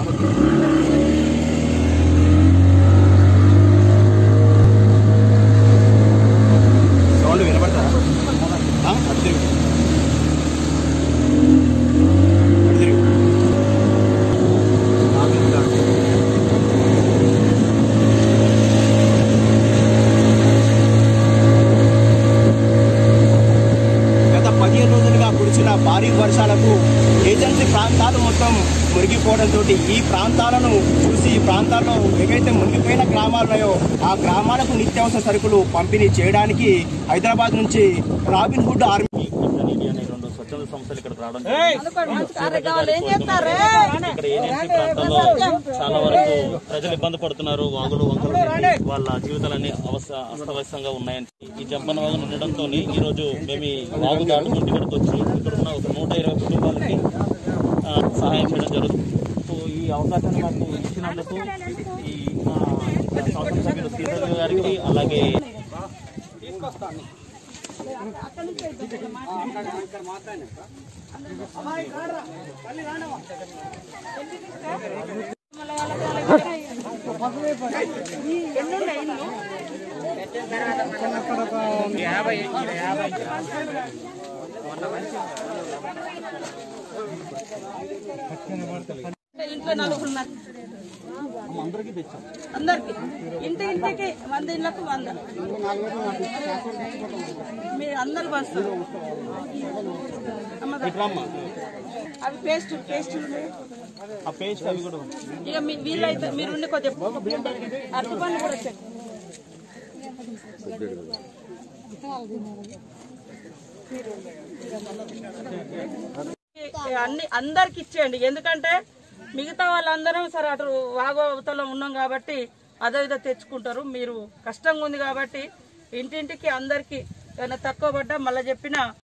Sound వినపడతా ఆ? అటు తిరుగు అటు తిరుగు ఆ, వినపడతా. గత పదిహేను రోజులుగా కురిసిన భారీ వర్షాలకు ఏజెన్సీ ప్రాంతాలు మొత్తం మునిగిపోవడంతో ఈ ప్రాంతాలను చూసి ఈ ప్రాంతాల్లో ఏవైతే మునిగిపోయిన గ్రామాలు ఉన్నాయో ఆ గ్రామాలకు నిత్యావసర సరుకులు పంపిణీ చేయడానికి హైదరాబాద్ నుంచి రాబిన్ హుడ్ ఆర్మీ కమ్యూనిటీ అనే రెండు స్వచ్ఛంద సంస్థలు ఇక్కడ రావడం ఇక్కడ ఏజెన్సీ ప్రాంతాల్లో చాలా వరకు ప్రజలు ఇబ్బంది పడుతున్నారు వాగులు వంకలు నిండి వాళ్ళ జీవితాలన్నీ అవస్థ అస్తవ్యస్తంగా ఉన్నాయని ఈ జంపన వాగు ఉండడంతో ఈ రోజు మేము ఈ వాగు దాటుకుంటూ ఇక్కడికి వచ్చి ఇక్కడ ఉన్న ఒక నూట ఇరవై కుటుంబాలకి ఆ, సహాయం చేయడం జరుగుతుంది సో ఈ అవకాశాన్ని మాకు ఇచ్చినందుకు ఈ మా శాసనసభ్యులు శ్రీధర్ గారికి అలాగే ఇంట్లో నలుగురు ఉన్నారు అందరికి ఇంటి ఇంటికి వంద ఇళ్ళకు వంద మీరు అందరు వస్తారు ఇట్రమ్మా అవి పేస్ట్ పేస్ట్ ఆ పేస్ట్ అవి కూడా ఇక మీ వీళ్ళైతే మీరు ఉండి కొద్దిగా అరటి పండ్లు కూడా వచ్చాయి అన్ని అందరికి ఇచ్చేయండి ఎందుకంటే మిగతా వాళ్ళందరం సరే అటు వాగవతలో ఉన్నాం కాబట్టి అదో ఇదో తెచ్చుకుంటారు మీరు కష్టంగా ఉంది కాబట్టి ఇంటింటికి అందరికి ఏమైనా తక్కువ పడ్డా మళ్ళీ చెప్పిన